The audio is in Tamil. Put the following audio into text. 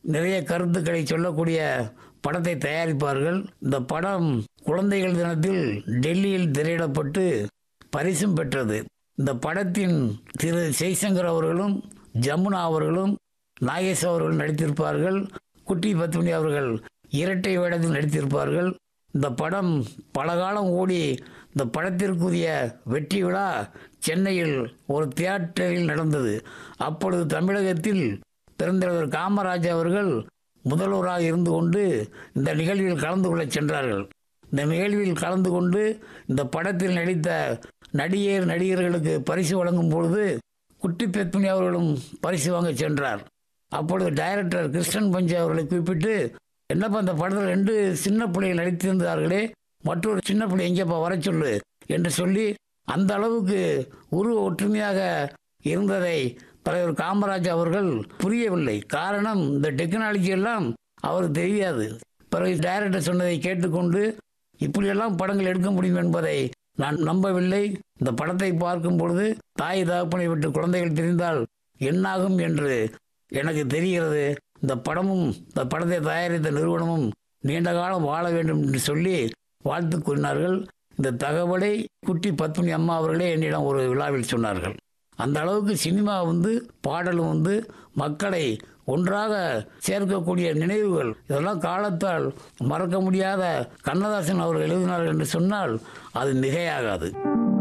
நிறைய கருத்துக்களை சொல்லக்கூடிய படத்தை தயாரிப்பார்கள் இந்த படம் குழந்தைகள் தினத்தில் டெல்லியில் திரையிடப்பட்டு பரிசும் பெற்றது இந்த படத்தின் திரு ஜெய்சங்கர் அவர்களும் ஜமுனா அவர்களும் நாகேஷ் அவர்கள் நடித்திருப்பார்கள் குட்டி பத்மினி அவர்கள் இரட்டை வேடத்தில் நடித்திருப்பார்கள் இந்த படம் பல காலம் ஓடி இந்த படத்திற்குரிய வெற்றி விழா சென்னையில் ஒரு தியேட்டரில் நடந்தது அப்பொழுது தமிழகத்தில் பெருந்தலைவர் காமராஜ் அவர்கள் முதல்வராக இருந்து கொண்டு இந்த நிகழ்வில் கலந்து கொள்ளச் சென்றார்கள் இந்த நிகழ்வில் கலந்து கொண்டு இந்த படத்தில் நடித்த நடிகர் நடிகர்களுக்கு பரிசு வழங்கும் பொழுது குட்டி பெத்மினி அவர்களும் பரிசு வாங்க சென்றார் அப்பொழுது டைரக்டர் கிருஷ்ணன் பஞ்சு அவர்களை குறிப்பிட்டு என்னப்பா இந்த படத்தில் ரெண்டு சின்ன பிள்ளைகள் நடித்திருந்தார்களே மற்றொரு சின்ன பிள்ளை எங்கேப்பா வர சொல்லு என்று சொல்லி அந்த அளவுக்கு உருவ ஒற்றுமையாக இருந்ததை தலைவர் காமராஜ் அவர்கள் புரியவில்லை காரணம் இந்த டெக்னாலஜி எல்லாம் அவருக்கு தெரியாது பிறகு டைரக்டர் சொன்னதை கேட்டுக்கொண்டு இப்படியெல்லாம் படங்கள் எடுக்க முடியும் என்பதை நான் நம்பவில்லை இந்த படத்தை பார்க்கும் பொழுது தாய் தகப்பனை விட்டு குழந்தைகள் தெரிந்தால் என்னாகும் என்று எனக்கு தெரிகிறது இந்த படமும் இந்த படத்தை தயாரித்த நிறுவனமும் நீண்ட காலம் வாழ வேண்டும் என்று சொல்லி வாழ்த்து கூறினார்கள் இந்த தகவலை குட்டி பத்மினி அம்மா அவர்களே என்னிடம் ஒரு விழாவில் சொன்னார்கள் அந்த அளவுக்கு சினிமா வந்து பாடலும் வந்து மக்களை ஒன்றாக சேர்க்கக்கூடிய நினைவுகள் இதெல்லாம் காலத்தால் மறக்க முடியாத கண்ணதாசன் அவர்கள் எழுதினார்கள் என்று சொன்னால் அது மிகையாகாது